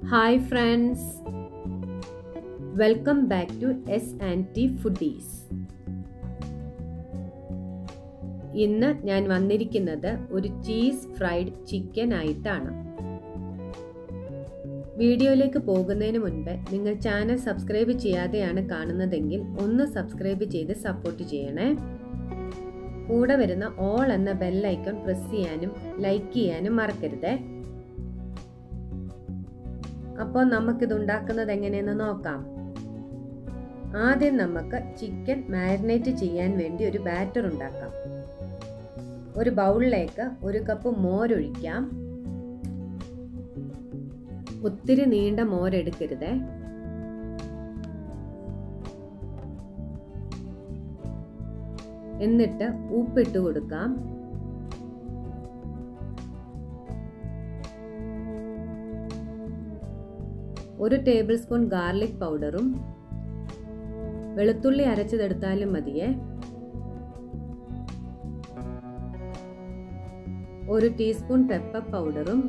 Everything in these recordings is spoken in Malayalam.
hi friends welcome back to S and T foodies ഇന്ന് ഞാൻ വന്നിരിക്കുന്നത് ഒരു ചീസ് ഫ്രൈഡ് ചിക്കൻ ആയിട്ടാണ് വീഡിയോയിലേക്ക് പോകുന്നതിന് മുൻപ് നിങ്ങൾ ചാനൽ സബ്സ്ക്രൈബ് ചെയ്യാതെയാണ് കാണുന്നതെങ്കിൽ ഒന്ന് സബ്സ്ക്രൈബ് ചെയ്ത് സപ്പോർട്ട് ചെയ്യണേ കൂടെ വരുന്ന ഓൾ എന്ന ബെല്ലൈക്കൺ പ്രസ് ചെയ്യാനും ലൈക്ക് ചെയ്യാനും മറക്കരുതേ അപ്പോൾ നമുക്കിത് ഉണ്ടാക്കുന്നത് എങ്ങനെയെന്ന് നോക്കാം ആദ്യം നമുക്ക് ചിക്കൻ മാരിനേറ്റ് ചെയ്യാൻ വേണ്ടി ഒരു ബാറ്റർ ഉണ്ടാക്കാം ഒരു ബൗളിലേക്ക് ഒരു കപ്പ് മോരൊഴിക്കാം ഒത്തിരി നീണ്ട മോരെടുക്കരുതേ എന്നിട്ട് ഉപ്പിട്ട് കൊടുക്കാം ഒരു ടേബിൾ സ്പൂൺ ഗാർലിക് പൗഡറും വെളുത്തുള്ളി അരച്ചതെടുത്താലും മതിയേ ഒരു ടീസ്പൂൺ പെപ്പർ പൗഡറും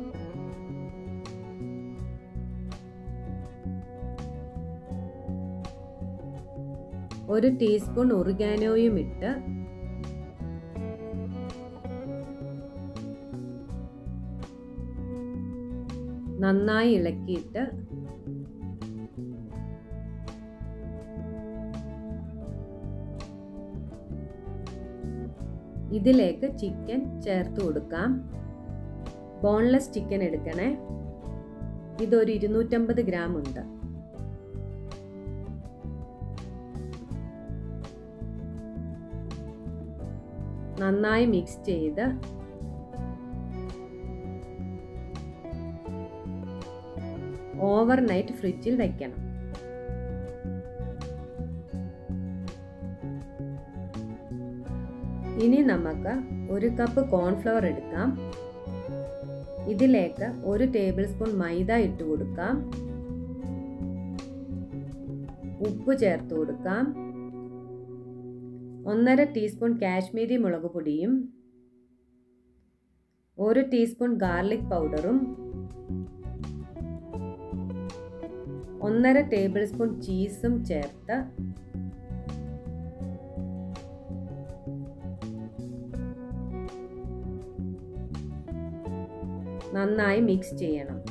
ഒരു ടീസ്പൂൺ ഒറിഗാനോയും ഇട്ട് നന്നായി ഇളക്കിയിട്ട് ഇതിലേക്ക് ചിക്കൻ ചേർത്ത് കൊടുക്കാം ബോൺലെസ് ചിക്കൻ എടുക്കണേ ഇതൊരു ഇരുന്നൂറ്റമ്പത് ഗ്രാം ഉണ്ട് നന്നായി മിക്സ് ചെയ്ത് ഓവർ നൈറ്റ് ഫ്രിഡ്ജിൽ വെക്കണം ഇനി നമുക്ക് ഒരു കപ്പ് കോൺഫ്ലവർ എടുക്കാം ഇതിലേക്ക് ഒരു ടേബിൾ സ്പൂൺ മൈദ ഇട്ട് കൊടുക്കാം ഉപ്പ് ചേർത്ത് കൊടുക്കാം ഒന്നര ടീസ്പൂൺ കാശ്മീരി മുളക് പൊടിയും ഒരു ടീസ്പൂൺ ഗാർലിക് പൗഡറും ഒന്നര ടേബിൾ സ്പൂൺ ചീസും ചേർത്ത് നന്നായി മിക്സ് ചെയ്യണം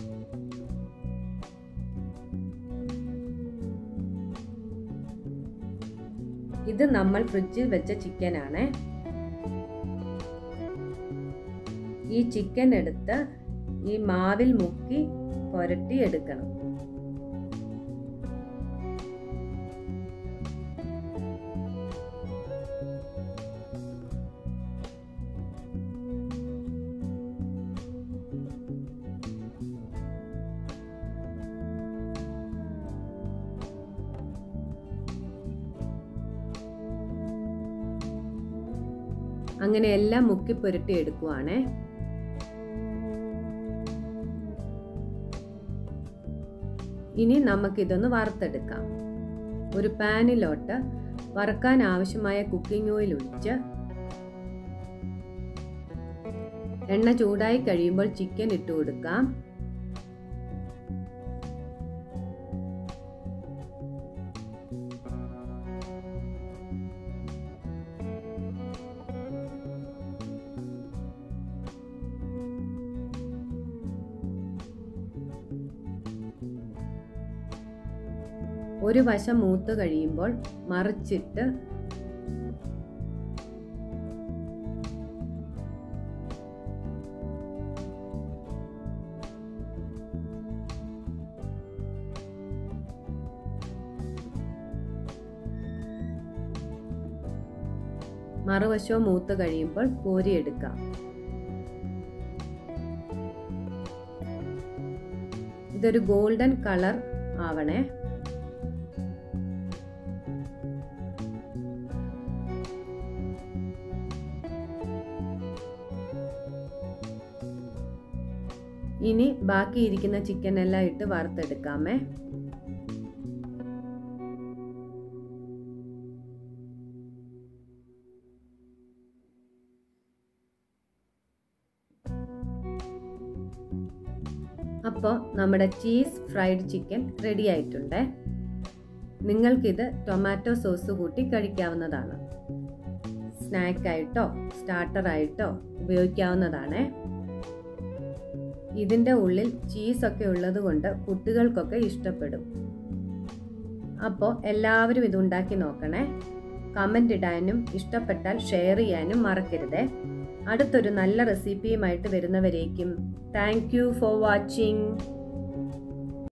ഇത് നമ്മൾ ഫ്രിഡ്ജിൽ വെച്ച ചിക്കൻ ആണ് ഈ ചിക്കൻ എടുത്ത് ഈ മാവിൽ മുക്കി പുരട്ടി എടുക്കണം അങ്ങനെ എല്ലാം മുക്കി പുരട്ടി എടുക്കുവാണേ ഇനി നമുക്കിതൊന്ന് വറുത്തെടുക്കാം ഒരു പാനിലോട്ട് വറുക്കാൻ ആവശ്യമായ കുക്കിംഗ് ഓയിൽ ഒഴിച്ച് എണ്ണ ചൂടായി കഴിയുമ്പോൾ ചിക്കൻ ഇട്ട് കൊടുക്കാം ഒരു വശം മൂത്ത് കഴിയുമ്പോൾ മറിച്ചിട്ട് മറുവശവും മൂത്ത് കഴിയുമ്പോൾ കോരിയെടുക്കാം ഇതൊരു ഗോൾഡൻ കളർ ആവണേ ഇനി ബാക്കി ഇരിക്കുന്ന ചിക്കൻ എല്ലാം ഇട്ട് വറുത്തെടുക്കാമേ അപ്പോൾ നമ്മുടെ ചീസ് ഫ്രൈഡ് ചിക്കൻ റെഡി ആയിട്ടുണ്ട് നിങ്ങൾക്കിത് ടൊമാറ്റോ സോസ് കൂട്ടി കഴിക്കാവുന്നതാണ് സ്നാക്കായിട്ടോ സ്റ്റാർട്ടറായിട്ടോ ഉപയോഗിക്കാവുന്നതാണ് ഇതിൻ്റെ ഉള്ളിൽ ചീസൊക്കെ ഉള്ളത് കൊണ്ട് കുട്ടികൾക്കൊക്കെ ഇഷ്ടപ്പെടും അപ്പോൾ എല്ലാവരും ഇത് ഉണ്ടാക്കി നോക്കണേ കമൻ്റ് ഇടാനും ഇഷ്ടപ്പെട്ടാൽ ഷെയർ ചെയ്യാനും മറക്കരുതേ അടുത്തൊരു നല്ല റെസിപ്പിയുമായിട്ട് വരുന്നവരേക്കും താങ്ക് യു ഫോർ വാച്ചിങ്